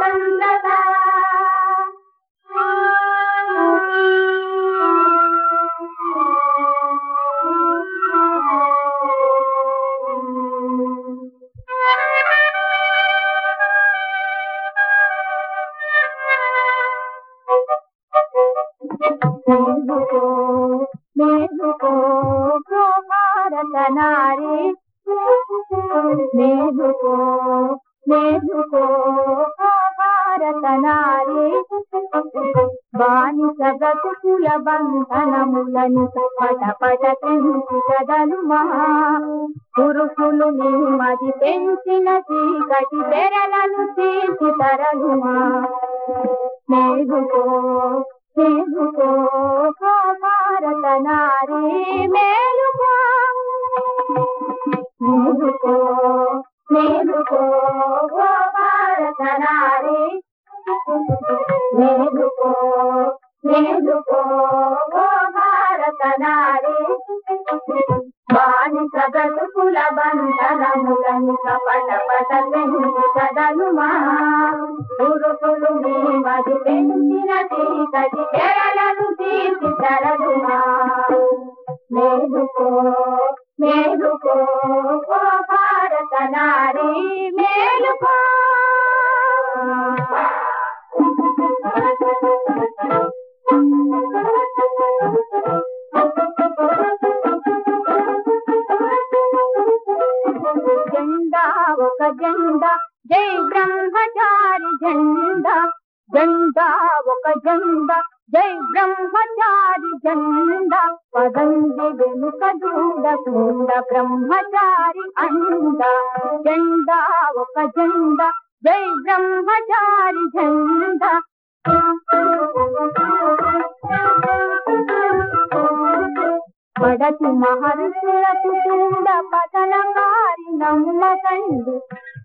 చంద్రగా మేలుకో మేలుకో ఓ భారత నారి మేలుకో మేలుకో ఓ భారత నారి బానిస బ్రతుకుల బంధనములని పట పట తెంచి కదలుమా పురుషులు నిమ్మది పెంచిన చీకటి తెరలను తీసి తరలుమా మేలుకో మేలుకో ఓ భారత నారి మేలుకో మేలుకో మేలుకో ఓ భారత నారి మేలుకో మేలుకో ఓ భారత నారి బానిస బ్రతుకుల బంధనములని కపట పట పెంచి కదలుమా పురుషులు మీ మది పెంచిన చీకటి తెరలను తీసి తరలుమా మేలుకో మేలుకో ఓ భారత నారి మేలుకో జెండా ఒక జెండా జై బ్రహ్మచారి జెండా జెండా ఒక జెండా జై బ్రహ్మచారి జెండా పదండి వెనుక దూడకుండా బ్రహ్మచారి అండ జెండా ఒక జెండా జై బ్రహ్మచారి జెండా పడతి మహర్షులకు కూడా పతనకారి నమ్మకండి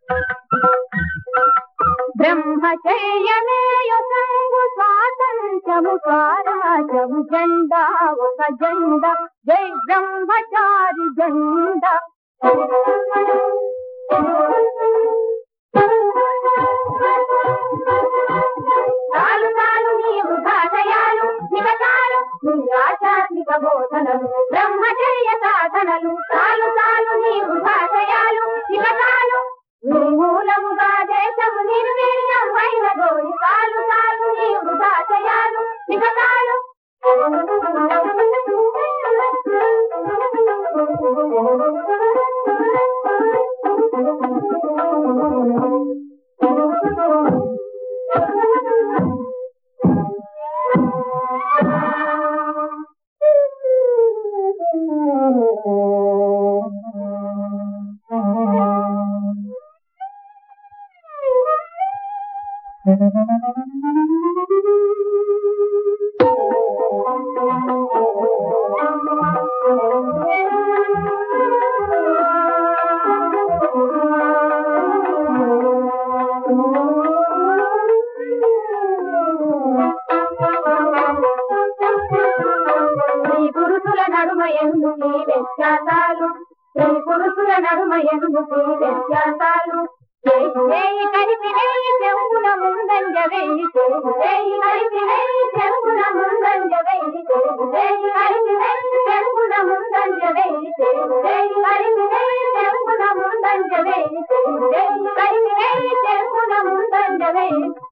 బ్రహ్మచర్యమేయు సంగు స్వాతంత్రము స్వరాజము జెండా ఒక జెండా జై బ్రహ్మచారి జెండా చాలు చాలు నీవు భాషయాలు నివసాలు నీ ఆధ్యాత్మిక బోధనలు బ్రహ్మచర్య సాధనలు చాలు చాలు నీవు భాషయాలు నివసాలు నీ మూలముగా దేశము నిర్వీర్యం అయిన గోరి చాలు చాలు నీవు భాషయాలు నివసాలు స్త్రీ పురుషుల నడుమ ఎందుకు ఈ వ్యత్యాసాలు స్త్రీ పురుషుల నడుమ ఎందుకు ఈ వ్యత్యాసాలు చేయి చేయి కలిపి నెయ్యి చెంగున ముందంజ వెయ్యి చేయి చేయి కలిపి నెయ్యి చెంగున ముందంజ వెయ్యి చేయి చేయి కలిపి నెయ్యి చెంగున ముందంజ వెయ్యి చేయి చేయి కలిపి నెయ్యి చెంగున ముందంజ వెయ్యి చేయి చేయి కలిపి నెయ్యి చెంగున ముందంజ వెయ్యి